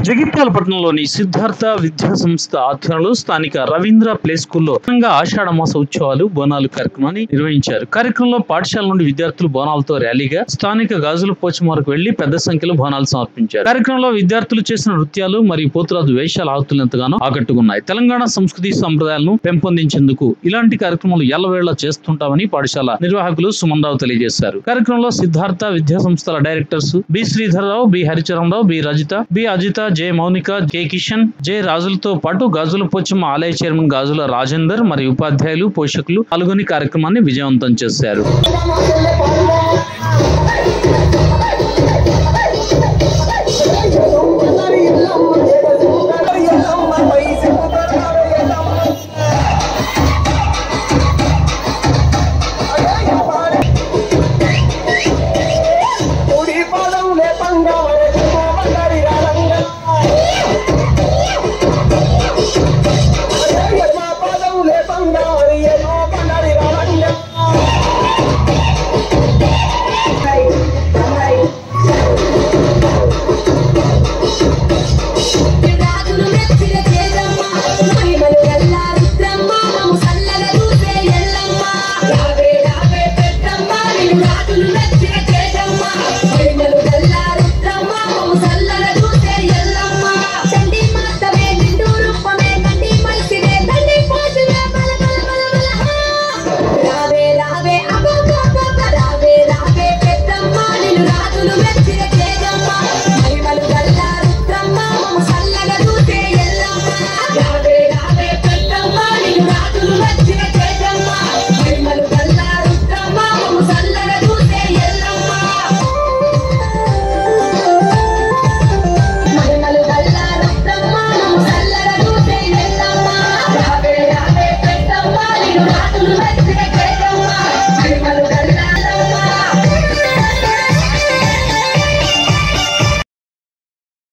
జగిత్యాల పట్టణంలోని సిద్ధార్థ విద్యా సంస్థ ఆధ్వర్యంలో స్థానిక రవీంద్ర ప్లే స్కూల్లో ఘనంగా ఆషాఢ మాస ఉత్సవాలు బోనాలు కార్యక్రమాన్ని నిర్వహించారు కార్యక్రమంలో పాఠశాల నుండి విద్యార్థులు బోనాలతో ర్యాలీగా స్థానిక గాజుల పోచమారకు వెళ్లి పెద్ద సంఖ్యలో బోనాలు సమర్పించారు కార్యక్రమంలో విద్యార్థులు చేసిన నృత్యాలు మరియు పోతురాజు వేషాల ఆహుతులు ఎంతగానో ఆకట్టుకున్నాయి తెలంగాణ సంస్కృతి సంప్రదాయాలను పెంపొందించేందుకు ఇలాంటి కార్యక్రమాలు ఎల్లవేళ చేస్తుంటామని పాఠశాల నిర్వాహకులు సుమన్ రావు తెలియజేశారు కార్యక్రమంలో సిద్ధార్థ విద్యా సంస్థల directors B Sridhara Rao B Haricharana Rao B Rajitha B Ajitha J Mounika K Kishan J రాజులతో పాటు గాజుల పోచమ్మ ఆలయ చైర్మన్ గాజుల రాజేందర్ మరియు ఉపాధ్యాయులు పోషకులు పాల్గొని కార్యక్రమాన్ని విజయవంతం చేశారు Vamos a